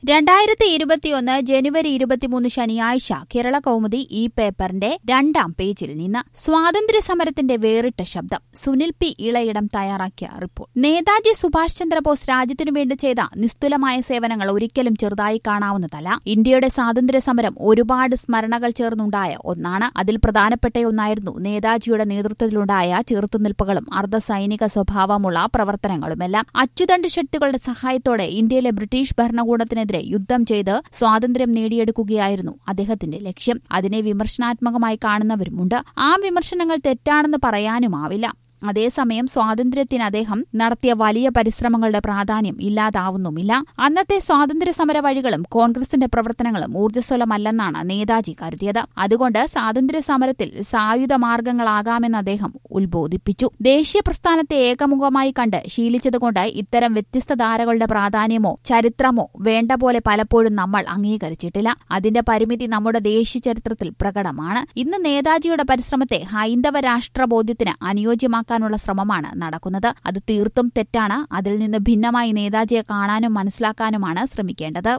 രണ്ടായിരത്തി ഇരുപത്തിയൊന്ന് ജനുവരി ഇരുപത്തിമൂന്ന് ശനിയാഴ്ച കേരള കൗമുദി ഈ പേപ്പറിന്റെ രണ്ടാം പേജിൽ നിന്ന് സ്വാതന്ത്ര്യ സമരത്തിന്റെ വേറിട്ട ശബ്ദം സുനിൽ പി ഇളയിടം തയ്യാറാക്കിയ റിപ്പോർട്ട് നേതാജി സുഭാഷ് ചന്ദ്രബോസ് രാജ്യത്തിനു വേണ്ടി ചെയ്ത നിസ്തുലമായ സേവനങ്ങൾ ഒരിക്കലും ചെറുതായി കാണാവുന്നതല്ല ഇന്ത്യയുടെ സ്വാതന്ത്ര്യ സമരം ഒരുപാട് സ്മരണകൾ ചേർന്നുണ്ടായ ഒന്നാണ് അതിൽ പ്രധാനപ്പെട്ട ഒന്നായിരുന്നു നേതാജിയുടെ നേതൃത്വത്തിലുണ്ടായ ചെറുത്തുനിൽപ്പുകളും അർദ്ധസൈനിക സ്വഭാവമുള്ള പ്രവർത്തനങ്ങളുമെല്ലാം അച്ചുതണ്ട് ശക്തികളുടെ സഹായത്തോടെ ഇന്ത്യയിലെ ബ്രിട്ടീഷ് ഭരണകൂടത്തിനെതിരെ യുദ്ധം ചെയ്ത് സ്വാതന്ത്ര്യം നേടിയെടുക്കുകയായിരുന്നു അദ്ദേഹത്തിന്റെ ലക്ഷ്യം അതിനെ വിമർശനാത്മകമായി കാണുന്നവരുമുണ്ട് ആ വിമർശനങ്ങൾ തെറ്റാണെന്ന് പറയാനുമാവില്ല അതേസമയം സ്വാതന്ത്ര്യത്തിന് അദ്ദേഹം നടത്തിയ വലിയ പരിശ്രമങ്ങളുടെ പ്രാധാന്യം ഇല്ലാതാവുന്നുമില്ല അന്നത്തെ സ്വാതന്ത്ര്യ സമര വഴികളും കോൺഗ്രസിന്റെ പ്രവർത്തനങ്ങളും ഊർജ്ജസ്വലമല്ലെന്നാണ് നേതാജി കരുതിയത് അതുകൊണ്ട് സ്വാതന്ത്ര്യ സമരത്തിൽ സായുധ മാർഗങ്ങളാകാമെന്ന് അദ്ദേഹം ഉത്ബോധിപ്പിച്ചു ദേശീയ പ്രസ്ഥാനത്തെ ഏകമുഖമായി കണ്ട് ശീലിച്ചതുകൊണ്ട് ഇത്തരം വ്യത്യസ്ത ധാരകളുടെ പ്രാധാന്യമോ ചരിത്രമോ വേണ്ട പോലെ പലപ്പോഴും നമ്മൾ അംഗീകരിച്ചിട്ടില്ല അതിന്റെ പരിമിതി നമ്മുടെ ദേശീയ ചരിത്രത്തിൽ പ്രകടമാണ് ഇന്ന് നേതാജിയുടെ പരിശ്രമത്തെ ഹൈന്ദവ രാഷ്ട്രബോധ്യത്തിന് അനുയോജ്യമാക്കാൻ മനസ്സിലാക്കാനുള്ള ശ്രമമാണ് നടക്കുന്നത് അത് തീർത്തും തെറ്റാണ് അതിൽ നിന്ന് ഭിന്നമായി നേതാജിയെ കാണാനും മനസ്സിലാക്കാനുമാണ് ശ്രമിക്കേണ്ടത്